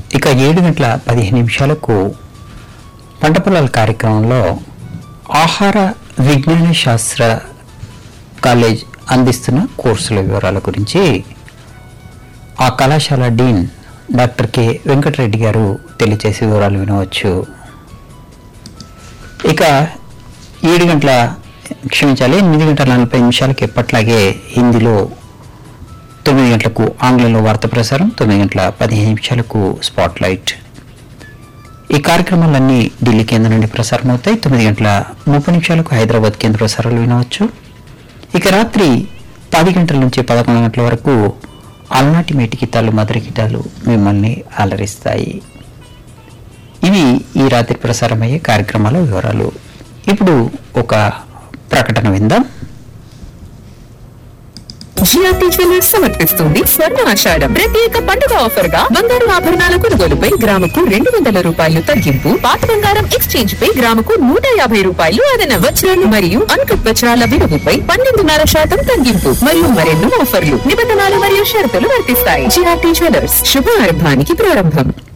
ఇక ఏడు గంటల పదిహేను నిమిషాలకు పంట పొలాల కార్యక్రమంలో ఆహార విజ్ఞాన శాస్త్ర కాలేజ్ అందిస్తున్న కోర్సుల వివరాల గురించి ఆ కళాశాల డీన్ డాక్టర్ కె వెంకటరెడ్డి గారు తెలియజేసే వివరాలు వినవచ్చు ఇక ఏడు గంటల క్షమించాలి ఎనిమిది గంటల నలభై నిమిషాలకి ఎప్పట్లాగే హిందీలో తొమ్మిది గంటలకు ఆంగ్లంలో వార్త ప్రసారం తొమ్మిది గంటల పదిహేను నిమిషాలకు స్పాట్ లైట్ ఈ కార్యక్రమాలన్నీ ఢిల్లీ కేంద్రం నుండి ప్రసారం అవుతాయి తొమ్మిది గంటల ముప్పై నిమిషాలకు హైదరాబాద్ కేంద్ర ప్రసారాలు వినవచ్చు ఇక రాత్రి పది గంటల నుంచి పదకొండు గంటల వరకు అలనాటి మేటి గీతాలు మధుర గీతాలు మిమ్మల్ని అలరిస్తాయి ఇవి ఈ రాత్రి ప్రసారమయ్యే కార్యక్రమాల వివరాలు ఇప్పుడు ఒక ప్రకటన విందాం జిఆర్టీ జ్యువెలర్స్ సమర్పిస్తుంది స్వర్ణ ఆషాఢం ప్రత్యేక పండుగ ఆఫర్ గా బంగారు ఆభరణాల కొనుగోలుపై గ్రాముకు రెండు వందల రూపాయలు తగ్గింపు పాత బంగారం ఎక్స్చేంజ్ పై గ్రాముకు నూట యాభై రూపాయలు అదన వజ్రాలు మరియు అన్కట్ వజ్రాల విలువపై పన్నెండున్నర శాతం తగ్గింపు మరియు మరెన్నో ఆఫర్లు నిబంధనలు మరియు షరతులు వర్తిస్తాయి జిఆర్టీ జ్యువెలర్స్ శుభారంభానికి ప్రారంభం